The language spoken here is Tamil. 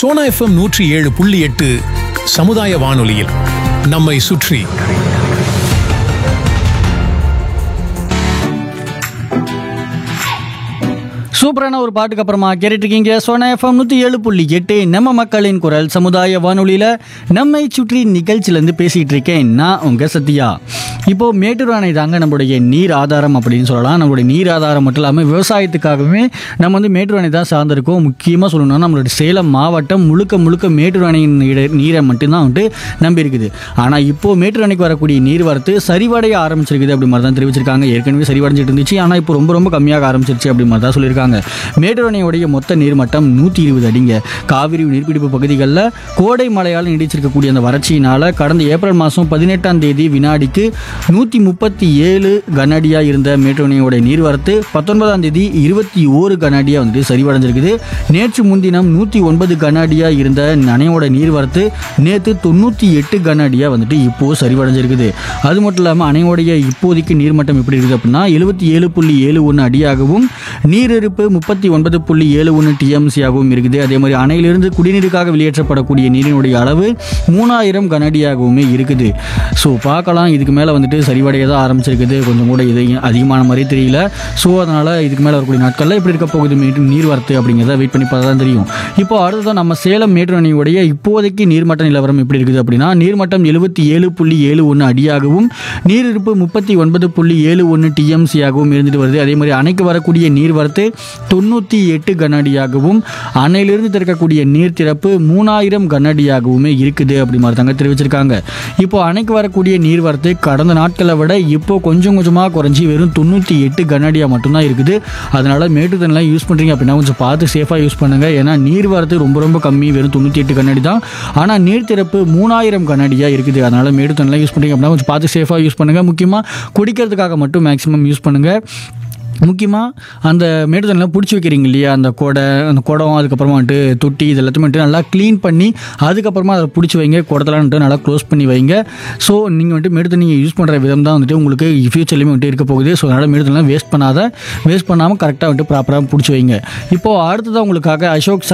சோனா எஃப்எம் நூற்றி ஏழு புள்ளி எட்டு சமுதாய வானொலியில் நம்மை சுற்றி சூப்பரான ஒரு பாட்டுக்கு அப்புறமா கேட்டுட்டு இருக்கீங்க சோனா எஃப்எம் நூற்றி ஏழு புள்ளி எட்டு நம்ம மக்களின் குரல் சமுதாய வானொலியில் நம்மை சுற்றி நிகழ்ச்சியிலேருந்து பேசிகிட்டு இருக்கேன் நான் உங்கள் சத்யா இப்போ மேட்டூர் அணை தாங்க நம்மளுடைய நீர் ஆதாரம் அப்படின்னு சொல்லலாம் நம்மளுடைய நீர் ஆதாரம் மட்டும் இல்லாமல் விவசாயத்துக்காகவே நம்ம வந்து மேட்டூர் அணை தான் சார்ந்திருக்கோம் முக்கியமாக சொல்லணும்னா நம்மளுடைய சேலம் மாவட்டம் முழுக்க முழுக்க மேட்டூர் அணையின் நீர- நீரை மட்டும்தான் வந்துட்டு நம்பி இருக்குது ஆனால் இப்போ மேட்டூர் அணைக்கு வரக்கூடிய நீர்வரத்து சரிவடைய ஆரம்பிச்சிருக்குது அப்படி மாதிரி தான் தெரிவிச்சிருக்காங்க ஏற்கனவே சரிவடைஞ்சிட்டு இருந்துச்சு ஆனால் இப்போ ரொம்ப ரொம்ப கம்மியாக ஆரம்பிச்சிருச்சு அப்படி மாதிரி தான் சொல்லியிருக்காங்க மேட்டூர் அணையுடைய மொத்த நீர்மட்டம் நூற்றி இருபது அடிங்க காவிரி நீர்பிடிப்பு பகுதிகளில் கோடை மழையால் நீடிச்சிருக்கக்கூடிய அந்த வறட்சியினால் கடந்த ஏப்ரல் மாதம் பதினெட்டாம் தேதி வினாடிக்கு நூற்றி முப்பத்தி ஏழு கன அடியாக இருந்த மேட்டூர் அணையோட நீர்வரத்து பத்தொன்பதாம் தேதி இருபத்தி ஓரு கன அடியாக வந்துட்டு சரிவடைஞ்சிருக்குது நேற்று முன்தினம் நூற்றி ஒன்பது கன அடியாக இருந்த அணையோட நீர்வரத்து நேற்று தொண்ணூற்றி எட்டு கன அடியாக வந்துட்டு இப்போது சரிவடைஞ்சிருக்குது அது மட்டும் இல்லாமல் அணையோடைய இப்போதைக்கு நீர்மட்டம் எப்படி இருக்குது அப்படின்னா எழுபத்தி ஏழு புள்ளி ஏழு ஒன்று அடியாகவும் நீரிருப்பு முப்பத்தி ஒன்பது புள்ளி ஏழு ஒன்று டிஎம்சியாகவும் இருக்குது அதே மாதிரி அணையிலிருந்து குடிநீருக்காக வெளியேற்றப்படக்கூடிய நீரினுடைய அளவு மூணாயிரம் கன அடியாகவுமே இருக்குது ஸோ பார்க்கலாம் இதுக்கு மேலே வந்துட்டு சரிவடைய தான் ஆரம்பிச்சிருக்குது கொஞ்சம் கூட இது அதிகமான மாதிரி தெரியல ஸோ அதனால் இதுக்கு மேலே வரக்கூடிய நாட்களில் எப்படி இருக்க போகுது மீட்டு நீர் வரத்து அப்படிங்கிறத வெயிட் பண்ணி பார்த்தா தான் தெரியும் இப்போ அடுத்ததான் நம்ம சேலம் மேட்டூர் அணையுடைய இப்போதைக்கு நீர்மட்ட நிலவரம் எப்படி இருக்குது அப்படின்னா நீர்மட்டம் எழுபத்தி ஏழு புள்ளி ஏழு ஒன்று அடியாகவும் நீரிருப்பு முப்பத்தி ஒன்பது புள்ளி ஏழு ஒன்று டிஎம்சியாகவும் இருந்துட்டு வருது அதே மாதிரி அணைக்கு வரக்கூடிய நீர்வரத்து தொண்ணூற்றி எட்டு கன அடியாகவும் அணையிலிருந்து திறக்கக்கூடிய நீர் திறப்பு மூணாயிரம் கன அடியாகவுமே இருக்குது அப்படி மாதிரி தாங்க தெரிவிச்சிருக்காங்க இப்போ அணைக்கு வரக்கூடிய நீர்வரத்து கடந்த நாட்களை விட இப்போ கொஞ்சம் கொஞ்சமாக குறைஞ்சி வெறும் தொண்ணூற்றி எட்டு கன அடியாக மட்டும்தான் இருக்குது அதனால மேட்டு தண்ணிலாம் யூஸ் பண்ணுறீங்க அப்படின்னா கொஞ்சம் பார்த்து சேஃபாக யூஸ் பண்ணுங்க ஏன்னா நீர் வரத்து ரொம்ப ரொம்ப கம்மி வெறும் தொண்ணூற்றி எட்டு கண்ணாடி தான் ஆனால் நீர் திறப்பு மூணாயிரம் கண்ணாடியாக இருக்குது அதனால மேடு தண்ணிலாம் யூஸ் பண்ணுறீங்க அப்படின்னா கொஞ்சம் பார்த்து சேஃபாக யூஸ் பண்ணுங்கள் முக்கியமாக குடிக்கிறதுக்காக மட்டும் மேக்ஸிமம் யூஸ் பண்ணுங்கள் முக்கியமாக அந்த மேடு தண்ணிலாம் பிடிச்சி வைக்கிறீங்க இல்லையா அந்த குடை அந்த குடம் அதுக்கப்புறமா வந்துட்டு தொட்டி இது எல்லாத்தையுமே வந்துட்டு நல்லா க்ளீன் பண்ணி அதுக்கப்புறமா அதை பிடிச்சி வைங்க குடத்தெல்லாம் வந்துட்டு நல்லா க்ளோஸ் பண்ணி வைங்க ஸோ நீங்கள் வந்துட்டு மேடு தண்ணி யூஸ் பண்ணுற விதம் தான் வந்துட்டு உங்களுக்கு ஃபியூச்சர்லேயுமே வந்துட்டு இருக்க போகுது ஸோ அதனால் மேடு தண்ணிலாம் வேஸ்ட் பண்ணாத வேஸ்ட் பண்ணாமல் கரெக்டாக வந்துட்டு ப்ராப்பராக பிடிச்சி வைங்க இப்போது அடுத்ததாக உங்களுக்காக அசோக்